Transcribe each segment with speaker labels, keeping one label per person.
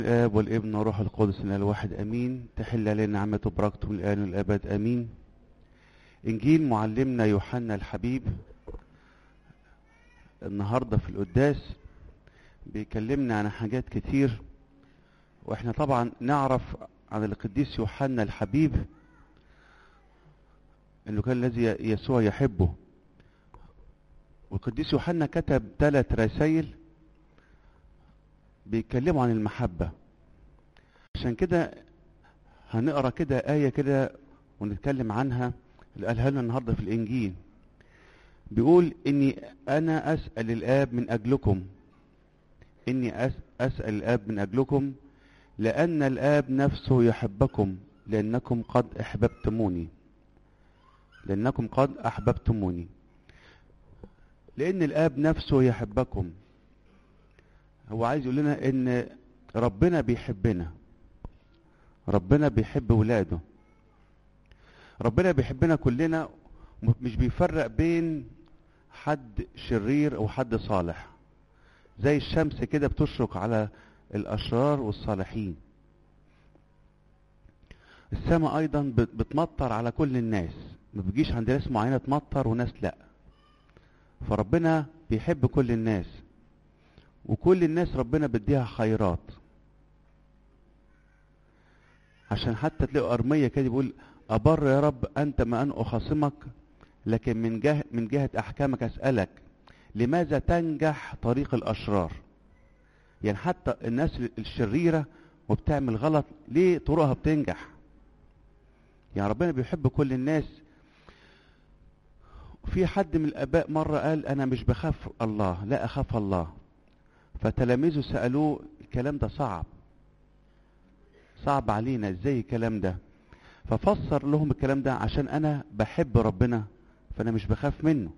Speaker 1: الآب والابن والروح القدس الإله الواحد أمين تحل علينا نعمته وبركته من الآن والأبد أمين إنجيل معلمنا يوحنا الحبيب النهاردة في القداس بيكلمنا عن حاجات كتير واحنا طبعا نعرف عن القديس يوحنا الحبيب انه كان الذي يسوع يحبه والقديس يوحنا كتب ثلاث رسائل بيتكلموا عن المحبة عشان كده هنقرا كده آية كده ونتكلم عنها اللي قالها لنا النهارده في الإنجيل بيقول إني أنا أسأل الآب من أجلكم إني أسأل الآب من أجلكم لأن الآب نفسه يحبكم لأنكم قد أحببتموني لأنكم قد أحببتموني لأن الآب نفسه يحبكم هو عايز يقول لنا ان ربنا بيحبنا ربنا بيحب ولاده ربنا بيحبنا كلنا مش بيفرق بين حد شرير او حد صالح زي الشمس كده بتشرق على الاشرار والصالحين السماء ايضا بتمطر على كل الناس ما بيجيش عند ناس معينه تمطر وناس لا فربنا بيحب كل الناس وكل الناس ربنا بديها خيرات عشان حتى تلاقوا أرمية كده بيقول أبر يا رب أنت ما أن أخاصمك لكن من جهة من جهة أحكامك أسألك لماذا تنجح طريق الأشرار يعني حتى الناس الشريرة وبتعمل غلط ليه طرقها بتنجح يعني ربنا بيحب كل الناس في حد من الآباء مرة قال أنا مش بخاف الله لا أخاف الله فتلاميذه سألوه الكلام ده صعب صعب علينا ازاي الكلام ده ففسر لهم الكلام ده عشان انا بحب ربنا فانا مش بخاف منه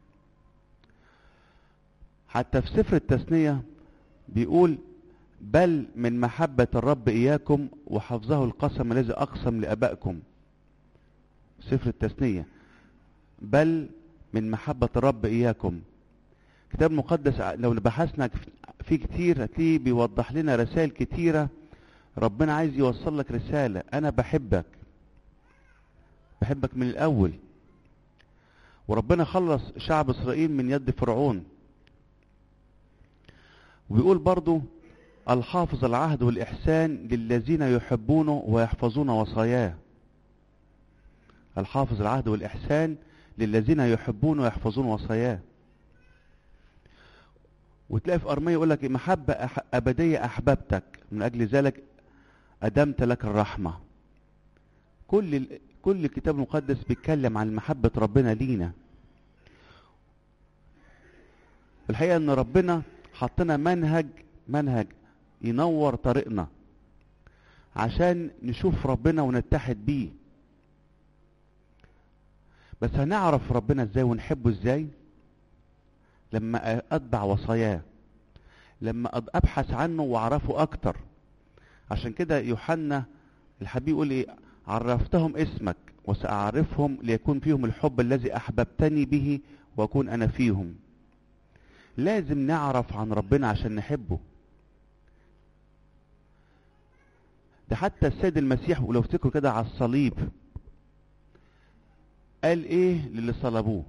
Speaker 1: حتى في سفر التثنية بيقول بل من محبة الرب إياكم وحفظه القسم الذي أقسم لأبائكم سفر التثنية بل من محبة الرب إياكم كتاب مقدس لو بحثنا فيه كتير هتلاقيه بيوضح لنا رسائل كتيرة ربنا عايز يوصل لك رسالة أنا بحبك بحبك من الأول وربنا خلص شعب إسرائيل من يد فرعون وبيقول برضو الحافظ العهد والإحسان للذين يحبونه ويحفظون وصاياه الحافظ العهد والإحسان للذين يحبونه ويحفظون وصاياه وتلاقي في أرمية يقول لك محبة أح أبدية أحببتك من أجل ذلك أدمت لك الرحمة كل كل الكتاب المقدس بيتكلم عن محبة ربنا لينا الحقيقة إن ربنا حطنا منهج منهج ينور طريقنا عشان نشوف ربنا ونتحد بيه بس هنعرف ربنا ازاي ونحبه ازاي لما اتبع وصاياه لما ابحث عنه واعرفه اكتر عشان كده يوحنا الحبيب يقول ايه عرفتهم اسمك وساعرفهم ليكون فيهم الحب الذي احببتني به واكون انا فيهم لازم نعرف عن ربنا عشان نحبه ده حتى السيد المسيح ولو افتكروا كده على الصليب قال ايه للي صلبوه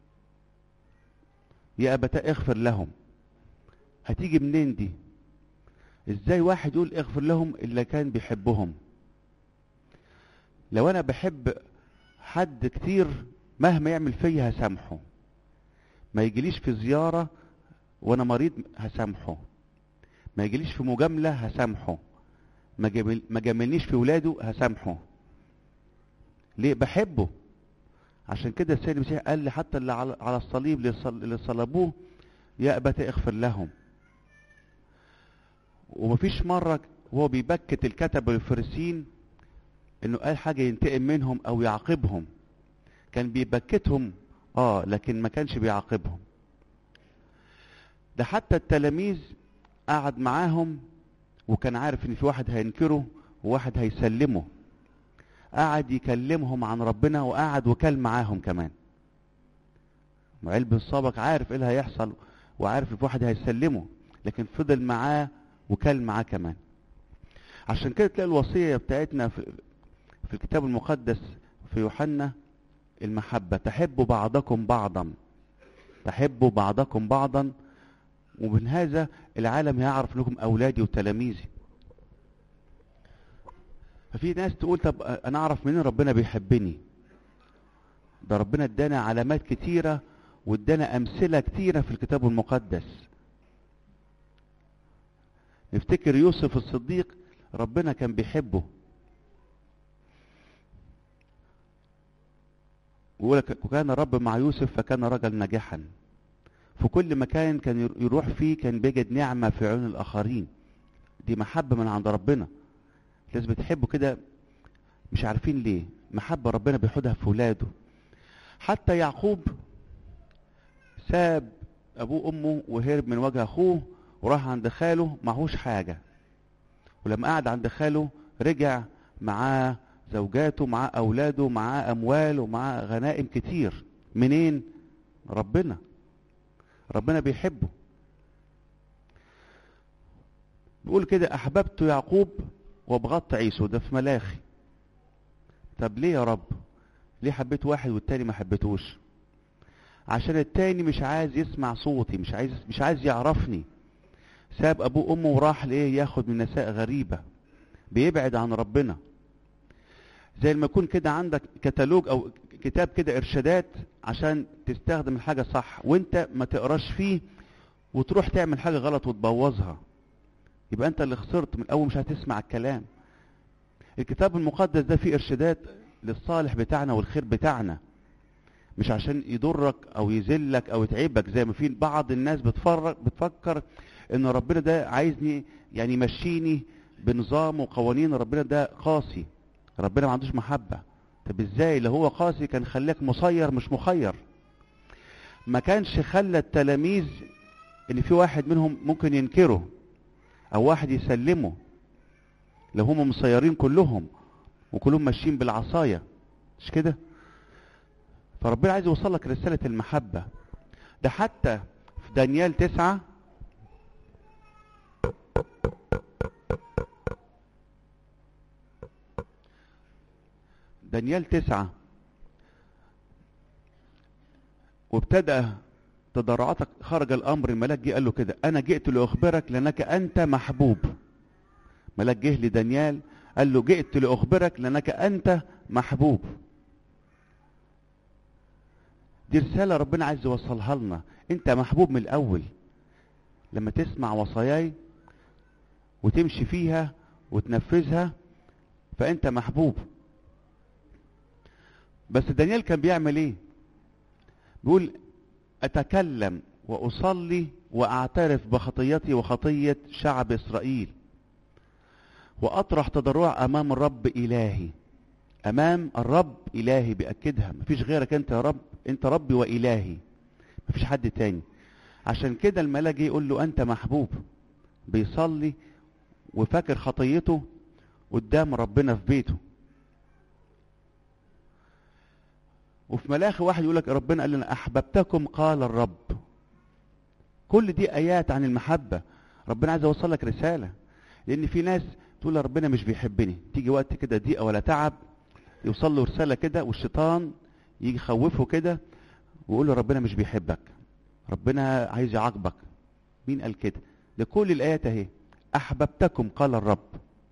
Speaker 1: يا أبتاء اغفر لهم هتيجي منين دي ازاي واحد يقول اغفر لهم اللي كان بيحبهم لو انا بحب حد كتير مهما يعمل فيا هسامحه ما يجيليش في زيارة وانا مريض هسامحه ما يجيليش في مجاملة هسامحه ما جاملنيش في ولاده هسامحه ليه بحبه عشان كده السيد المسيح قال لي حتى اللي على الصليب اللي صلبوه يا أبت اغفر لهم ومفيش مرة وهو بيبكت الكتب والفرسين انه قال حاجة ينتقم منهم او يعاقبهم كان بيبكتهم اه لكن ما كانش بيعاقبهم ده حتى التلاميذ قعد معاهم وكان عارف ان في واحد هينكره وواحد هيسلمه قعد يكلمهم عن ربنا وقعد وكل معاهم كمان علب السابق عارف ايه اللي هيحصل وعارف في واحد هيسلمه لكن فضل معاه وكل معاه كمان عشان كده تلاقي الوصية بتاعتنا في, في الكتاب المقدس في يوحنا المحبة تحبوا بعضكم بعضا تحبوا بعضكم بعضا ومن هذا العالم يعرف انكم اولادي وتلاميذي ففي ناس تقول طب انا اعرف منين ربنا بيحبني ده ربنا ادانا علامات كتيرة وادانا امثلة كتيرة في الكتاب المقدس نفتكر يوسف الصديق ربنا كان بيحبه وكان الرب مع يوسف فكان رجل ناجحا في كل مكان كان يروح فيه كان بيجد نعمة في عيون الآخرين دي محبة من عند ربنا لازم بتحبه كده مش عارفين ليه محبة ربنا بيحودها في ولاده حتى يعقوب ساب أبوه وأمه وهرب من وجه أخوه وراح عند خاله معهوش حاجة ولما قعد عند خاله رجع معاه زوجاته معاه أولاده معاه أموال ومعاه غنائم كتير منين ربنا ربنا بيحبه بيقول كده أحببت يعقوب وابغضت عيسو ده في ملاخي طب ليه يا رب ليه حبيت واحد والتاني ما حبيتوش عشان التاني مش عايز يسمع صوتي مش عايز مش عايز يعرفني ساب ابوه وامه وراح لايه ياخد من نساء غريبه بيبعد عن ربنا زي ما يكون كده عندك كتالوج او كتاب كده ارشادات عشان تستخدم الحاجه صح وانت ما تقراش فيه وتروح تعمل حاجه غلط وتبوظها يبقى انت اللي خسرت من الاول مش هتسمع الكلام الكتاب المقدس ده فيه ارشادات للصالح بتاعنا والخير بتاعنا مش عشان يضرك او يذلك او يتعبك زي ما في بعض الناس بتفرق بتفكر ان ربنا ده عايزني يعني يمشيني بنظام وقوانين ربنا ده قاسي ربنا ما عندوش محبه طب ازاي لو هو قاسي كان خلاك مسير مش مخير ما كانش خلى التلاميذ ان في واحد منهم ممكن ينكره او واحد يسلمه لو هم مسيرين كلهم وكلهم ماشيين بالعصايه مش كده فربنا عايز يوصل لك رساله المحبه ده حتى في دانيال تسعة دانيال تسعة وابتدأ تضرعاتك خرج الأمر الملاك جه قال له كده أنا جئت لأخبرك لأنك أنت محبوب ملاك جه لدانيال قال له جئت لأخبرك لأنك أنت محبوب دي رسالة ربنا عايز يوصلها لنا أنت محبوب من الأول لما تسمع وصاياي وتمشي فيها وتنفذها فأنت محبوب بس دانيال كان بيعمل ايه بيقول اتكلم واصلي واعترف بخطيتي وخطيه شعب اسرائيل واطرح تضرع امام الرب الهي امام الرب الهي بياكدها مفيش غيرك انت يا رب انت ربي والهي مفيش حد تاني عشان كده الملاك جه يقول له انت محبوب بيصلي وفاكر خطيته قدام ربنا في بيته وفي ملاخي واحد يقول لك ربنا قال لنا احببتكم قال الرب كل دي ايات عن المحبه ربنا عايز يوصل لك رساله لان في ناس تقول ربنا مش بيحبني تيجي وقت كده ضيقه ولا تعب يوصل له رساله كده والشيطان يجي يخوفه كده ويقول له ربنا مش بيحبك ربنا عايز يعاقبك مين قال كده ده كل الايات اهي احببتكم قال الرب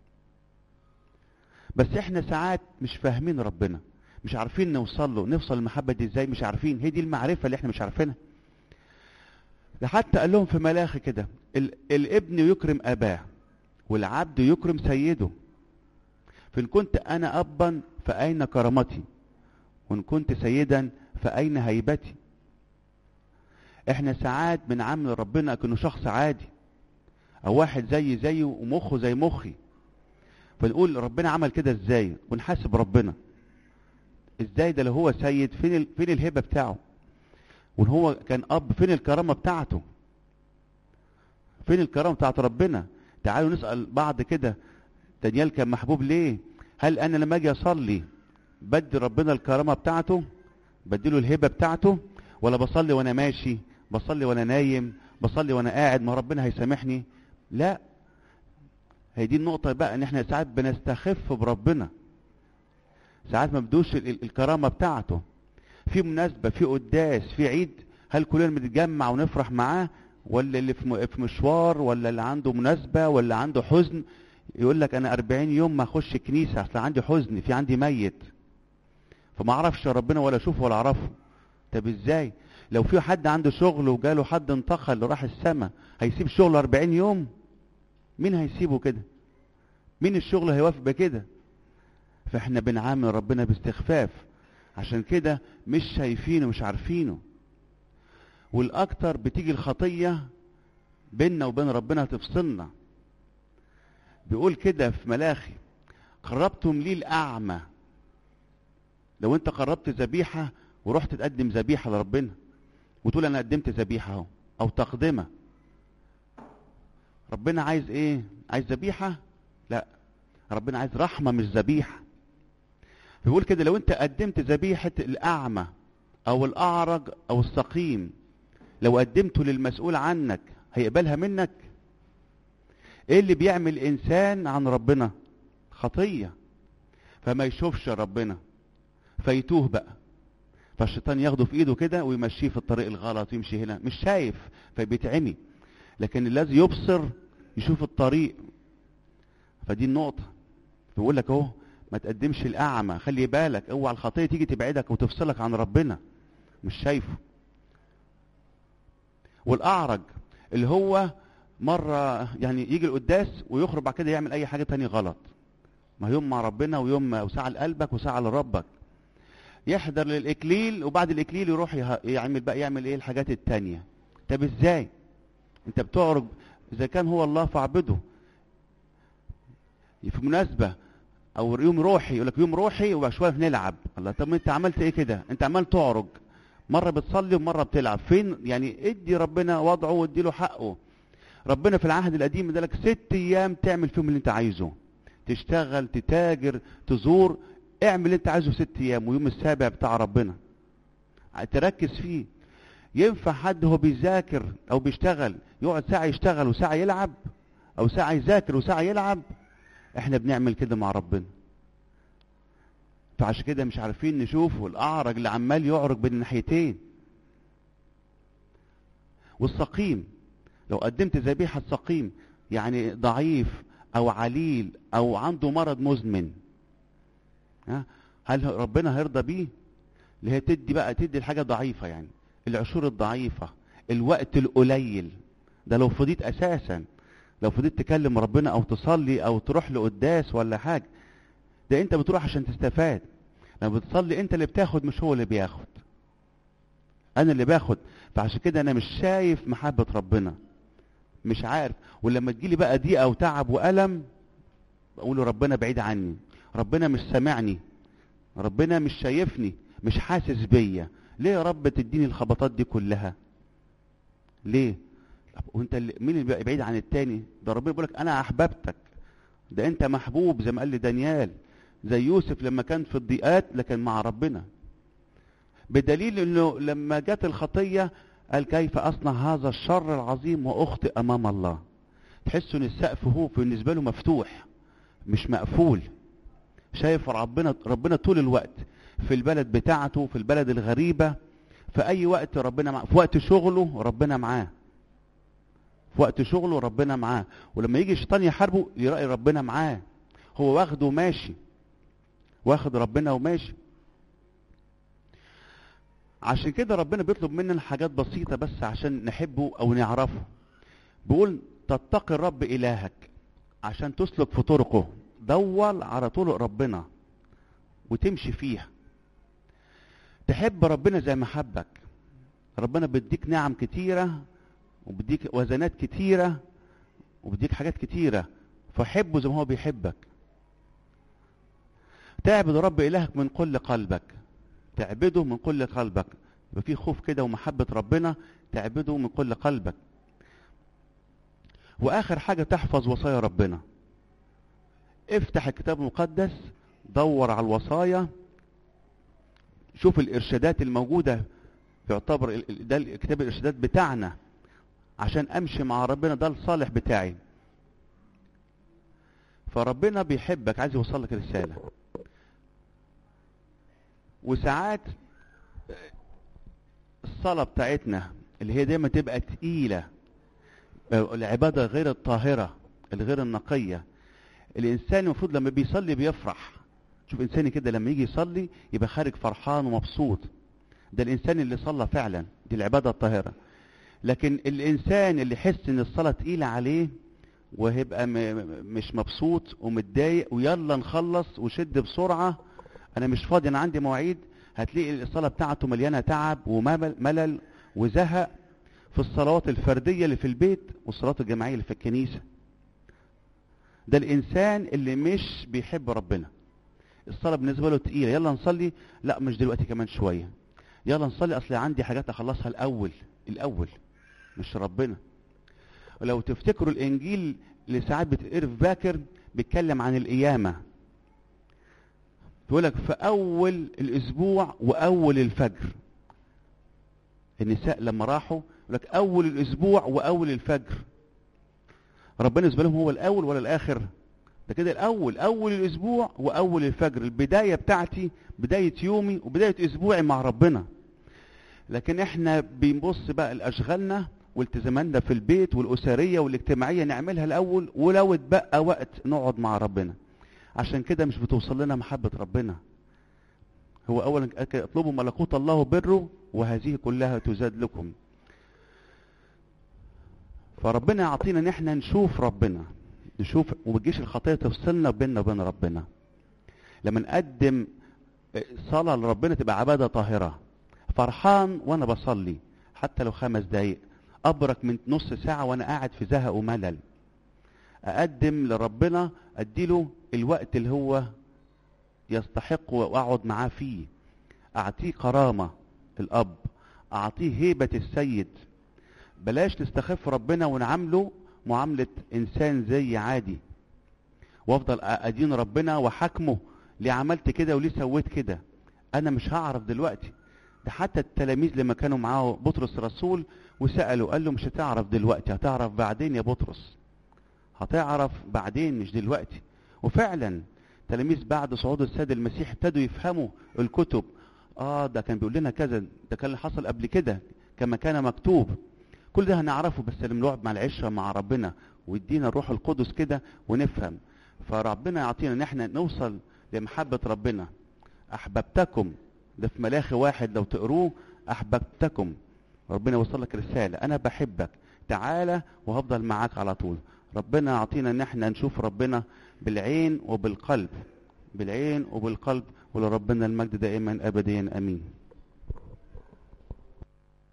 Speaker 1: بس احنا ساعات مش فاهمين ربنا مش عارفين نوصل له نوصل المحبه دي ازاي مش عارفين هي دي المعرفه اللي احنا مش عارفينها ده حتى قال لهم في ملاخي كده الابن يكرم اباه والعبد يكرم سيده فان كنت انا ابا فاين كرامتي وان كنت سيدا فاين هيبتي احنا ساعات بنعامل ربنا كانه شخص عادي او واحد زي زيه ومخه زي مخي فنقول ربنا عمل كده ازاي ونحاسب ربنا ازاي ده لو هو سيد فين ال... فين الهبه بتاعه وان هو كان اب فين الكرامه بتاعته فين الكرامه بتاعت ربنا تعالوا نسال بعض كده دانيال كان محبوب ليه هل انا لما اجي اصلي بدي ربنا الكرامه بتاعته بديله الهبه بتاعته ولا بصلي وانا ماشي بصلي وانا نايم بصلي وانا قاعد ما ربنا هيسامحني لا هي دي النقطة بقى ان احنا ساعات بنستخف بربنا ساعات ما بدوش ال- ال- الكرامة بتاعته في مناسبة في قداس في عيد هل كلنا بنتجمع ونفرح معاه ولا اللي في م- في مشوار ولا اللي عنده مناسبة ولا عنده حزن يقول لك انا 40 يوم ما اخش كنيسة اصل عندي حزن في عندي ميت فما اعرفش ربنا ولا اشوفه ولا اعرفه طب ازاي لو في حد عنده شغل وجاله حد انتقل راح السما هيسيب شغله 40 يوم مين هيسيبه كده مين الشغل هيوافق بكده فاحنا بنعامل ربنا باستخفاف عشان كده مش شايفينه مش عارفينه والاكتر بتيجي الخطية بيننا وبين ربنا تفصلنا بيقول كده في ملاخي قربتم لي الاعمى لو انت قربت ذبيحة ورحت تقدم ذبيحة لربنا وتقول انا قدمت ذبيحة اهو او تقدمة ربنا عايز ايه عايز ذبيحة لا ربنا عايز رحمة مش ذبيحة بيقول كده لو انت قدمت ذبيحة الاعمى او الاعرج او السقيم لو قدمته للمسؤول عنك هيقبلها منك ايه اللي بيعمل انسان عن ربنا خطية فما يشوفش ربنا فيتوه بقى فالشيطان ياخده في ايده كده ويمشيه في الطريق الغلط ويمشي هنا مش شايف فبيتعمي لكن الذي يبصر يشوف الطريق فدي النقطة بيقول لك اهو ما تقدمش الاعمى خلي بالك اوعى الخطية تيجي تبعدك وتفصلك عن ربنا مش شايفه والاعرج اللي هو مرة يعني يجي القداس ويخرج بعد كده يعمل اي حاجة تانية غلط ما يوم مع ربنا ويوم وساعة لقلبك وساعة لربك يحضر للاكليل وبعد الاكليل يروح يه- يعمل بقى يعمل ايه الحاجات التانية طب ازاي انت بتعرج اذا كان هو الله فاعبده في مناسبة او يوم روحي يقول لك يوم روحي وبعد شويه نلعب الله طب ما انت عملت ايه كده انت عمال تعرج مره بتصلي ومره بتلعب فين يعني ادي ربنا وضعه وادي له حقه ربنا في العهد القديم ادالك ست ايام تعمل فيهم اللي انت عايزه تشتغل تتاجر تزور اعمل اللي انت عايزه في ست ايام ويوم السابع بتاع ربنا تركز فيه ينفع حد هو بيذاكر او بيشتغل يقعد ساعه يشتغل وساعه يلعب او ساعه يذاكر وساعه يلعب احنا بنعمل كده مع ربنا فعشان كده مش عارفين نشوفه الاعرج اللي عمال يعرج بين الناحيتين والسقيم لو قدمت ذبيحة سقيم يعني ضعيف او عليل او عنده مرض مزمن ها هل ربنا هيرضى بيه اللي هي تدي بقى تدي الحاجة ضعيفة يعني العشور الضعيفة الوقت القليل ده لو فضيت اساسا لو فضيت تكلم ربنا او تصلي او تروح لقداس ولا حاجة ده انت بتروح عشان تستفاد لما بتصلي انت اللي بتاخد مش هو اللي بياخد انا اللي باخد فعشان كده انا مش شايف محبة ربنا مش عارف ولما تجيلي بقى ضيقه وتعب والم بقول له ربنا بعيد عني ربنا مش سامعني ربنا مش شايفني مش حاسس بيا ليه يا رب تديني الخبطات دي كلها ليه طب وانت اللي مين اللي بقى بعيد عن التاني ده ربنا بيقول لك انا احببتك ده انت محبوب زي ما قال لي دانيال زي يوسف لما كان في الضيقات لكن مع ربنا بدليل انه لما جت الخطيه قال كيف اصنع هذا الشر العظيم واخطئ امام الله تحسوا ان السقف هو بالنسبه له مفتوح مش مقفول شايف ربنا ربنا طول الوقت في البلد بتاعته في البلد الغريبه في اي وقت ربنا معاه في وقت شغله ربنا معاه في وقت شغله ربنا معاه ولما يجي الشيطان يحاربه يلاقي ربنا معاه هو واخده وماشي واخد ربنا وماشي عشان كده ربنا بيطلب مننا حاجات بسيطة بس عشان نحبه او نعرفه بيقول تتقي الرب الهك عشان تسلك في طرقه دور على طرق ربنا وتمشي فيها تحب ربنا زي ما حبك ربنا بيديك نعم كتيرة وبيديك وزنات كتيرة وبيديك حاجات كتيرة فحبه زي ما هو بيحبك تعبد رب إلهك من كل قلبك تعبده من كل قلبك يبقى في خوف كده ومحبة ربنا تعبده من كل قلبك وآخر حاجة تحفظ وصايا ربنا افتح الكتاب المقدس دور على الوصايا شوف الإرشادات الموجودة يعتبر ده كتاب الإرشادات بتاعنا عشان أمشي مع ربنا ده الصالح بتاعي فربنا بيحبك عايز يوصل لك رسالة وساعات الصلاة بتاعتنا اللي هي دايما تبقى تقيلة العبادة غير الطاهرة الغير النقية الإنسان المفروض لما بيصلي بيفرح شوف إنسان كده لما يجي يصلي يبقى خارج فرحان ومبسوط ده الإنسان اللي صلى فعلا دي العبادة الطاهرة لكن الإنسان اللي يحس إن الصلاة تقيلة عليه وهيبقى مش مبسوط ومتضايق ويلا نخلص وشد بسرعة أنا مش فاضي أنا عندي مواعيد هتلاقي الصلاة بتاعته مليانة تعب وملل وزهق في الصلوات الفردية اللي في البيت والصلوات الجماعية اللي في الكنيسة ده الإنسان اللي مش بيحب ربنا الصلاة بالنسبة له تقيلة يلا نصلي لا مش دلوقتي كمان شوية يلا نصلي أصل عندي حاجات أخلصها الأول الأول مش ربنا ولو تفتكروا الإنجيل اللي ساعات بتقرف باكر بيتكلم عن القيامة بيقول لك في أول الأسبوع وأول الفجر النساء لما راحوا يقول لك أول الأسبوع وأول الفجر ربنا بالنسبة لهم هو الأول ولا الآخر ده كده الأول أول الأسبوع وأول الفجر البداية بتاعتي بداية يومي وبداية أسبوعي مع ربنا لكن احنا بنبص بقى لأشغالنا والتزاماتنا في البيت والأسرية والاجتماعية نعملها الأول ولو اتبقى وقت نقعد مع ربنا عشان كده مش بتوصل لنا محبة ربنا هو أولا اطلبوا ملكوت الله وبره وهذه كلها تزاد لكم فربنا يعطينا ان احنا نشوف ربنا نشوف وما تجيش الخطيه تفصلنا بيننا وبين ربنا لما نقدم صلاه لربنا تبقى عباده طاهره فرحان وانا بصلي حتى لو خمس دقايق ابرك من نص ساعه وانا قاعد في زهق وملل اقدم لربنا اديله الوقت اللي هو يستحق واقعد معاه فيه اعطيه كرامه الاب اعطيه هيبه السيد بلاش نستخف ربنا ونعامله معاملة إنسان زي عادي وافضل أدين ربنا وحكمه ليه عملت كده وليه سويت كده أنا مش هعرف دلوقتي ده حتى التلاميذ لما كانوا معاه بطرس الرسول وسألوا قال له مش هتعرف دلوقتي هتعرف بعدين يا بطرس هتعرف بعدين مش دلوقتي وفعلا تلاميذ بعد صعود السيد المسيح ابتدوا يفهموا الكتب اه ده كان بيقول لنا كذا ده كان اللي حصل قبل كده كما كان مكتوب كل ده هنعرفه بس لما نقعد مع العشره مع ربنا ويدينا الروح القدس كده ونفهم فربنا يعطينا ان احنا نوصل لمحبه ربنا احببتكم ده في ملاخي واحد لو تقروه احببتكم ربنا يوصل لك رساله انا بحبك تعالى وهفضل معاك على طول ربنا يعطينا ان احنا نشوف ربنا بالعين وبالقلب بالعين وبالقلب ولربنا المجد دائما ابديا امين